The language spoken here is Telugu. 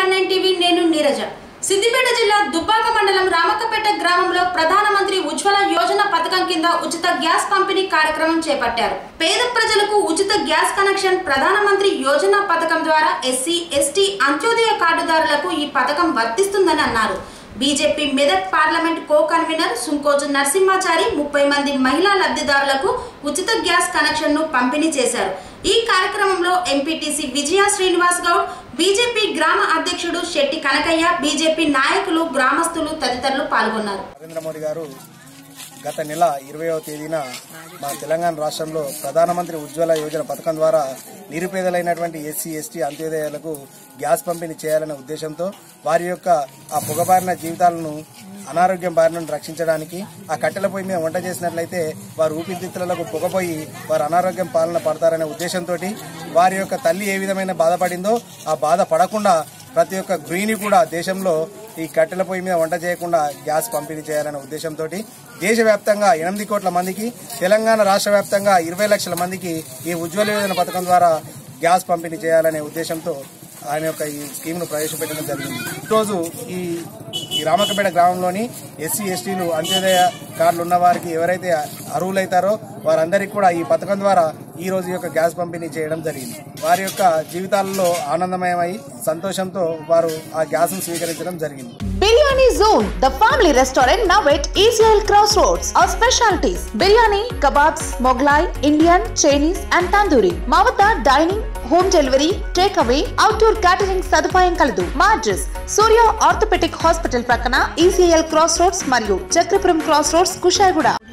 నైన్ టీవీ నేను నీరజ సిద్దిపేట జిల్లా దుబ్బాక మండలం రామక్కపేట గ్రామంలో ప్రధానమంత్రి ఉజ్వల యోజన పథకం కింద ఉచిత గ్యాస్ పంపిణీ కార్యక్రమం చేపట్టారు పేద ప్రజలకు ఉచిత గ్యాస్ కనెక్షన్ ప్రధానమంత్రి యోజన పథకం ద్వారా ఎస్సీ ఎస్టీ అంత్యోదయ కార్డుదారులకు ఈ పథకం వర్తిస్తుందని అన్నారు BJP Medak parliament co convener Sunkoju Narasimhachari ముప్పై మంది మహిళా లబ్ధిదారులకు ఉచిత గ్యాస్ కనెక్షన్ ను పంపిణీ చేశారు ఈ కార్యక్రమంలో ఎంపీటీసీ విజయ శ్రీనివాస్ గౌడ్ బీజేపీ గ్రామ అధ్యక్షుడు శెట్టి కనకయ్య బీజేపీ నాయకులు గ్రామస్తులు తదితరులు పాల్గొన్నారు నరేంద్ర మోడీ గారు గత నెల ఇరవైవ తేదీన మన తెలంగాణ రాష్ట్రంలో ప్రధానమంత్రి ఉజ్వల యోజన పథకం ద్వారా నిరుపేదలైనటువంటి ఎస్సీ ఎస్టీ అంత్యోదయాలకు గ్యాస్ పంపిణీ చేయాలనే ఉద్దేశంతో వారి యొక్క ఆ పొగబారిన జీవితాలను అనారోగ్యం బారి నుండి రక్షించడానికి ఆ కట్టెల పొయ్యి మీద వంట చేసినట్లయితే వారు ఊపిరితిత్తులకు పొగపోయి వారు అనారోగ్యం పాలన పడతారనే ఉద్దేశంతో వారి యొక్క తల్లి ఏ విధమైన బాధపడిందో ఆ బాధ పడకుండా ప్రతి ఒక్క గృహిణి కూడా దేశంలో ఈ కట్టెల పొయ్యి మీద వంట చేయకుండా గ్యాస్ పంపిణీ చేయాలనే ఉద్దేశంతో దేశవ్యాప్తంగా ఎనిమిది కోట్ల మందికి తెలంగాణ రాష్ట్ర వ్యాప్తంగా ఇరవై లక్షల మందికి ఈ ఉజ్వల యోజన పథకం ద్వారా గ్యాస్ పంపిణీ చేయాలనే ఉద్దేశంతో ఆయన యొక్క ఈ స్కీమ్ ను ప్రవేశపెట్టడం జరిగింది ఈరోజు ఈ ఈ రామకపేట గ్రామంలోని ఎస్సీ ఎస్టీలు అంత్యోదయ కార్డులు ఉన్న వారికి ఎవరైతే అర్హులైతారో వారందరికీ కూడా ఈ పథకం ద్వారా ఈ రోజు యొక్క గ్యాస్ పంపిణీ చేయడం జరిగింది వారి యొక్క జీవితాలలో ఆనందమయమై సంతోషంతో వారు ఆ గ్యాస్ ను స్వీకరించడం జరిగింది Biryani Zone, the family restaurant now at ECL Crossroads. Our specialties biryani, kebabs, Moglai, Indian, Chinese, and tandoori. మా వద్ద dining home delivery take away outdoor catering సదుపాయం కలదు మా అడ్రస్ సూర్య ఆర్థోపెటిక్ హాస్పిటల్ ప్రక్కన ఈసీఎల్ క్రాస్ రోడ్స్ మరియు చక్రపురం క్రాస్ రోడ్స్ కుషాయిగూడ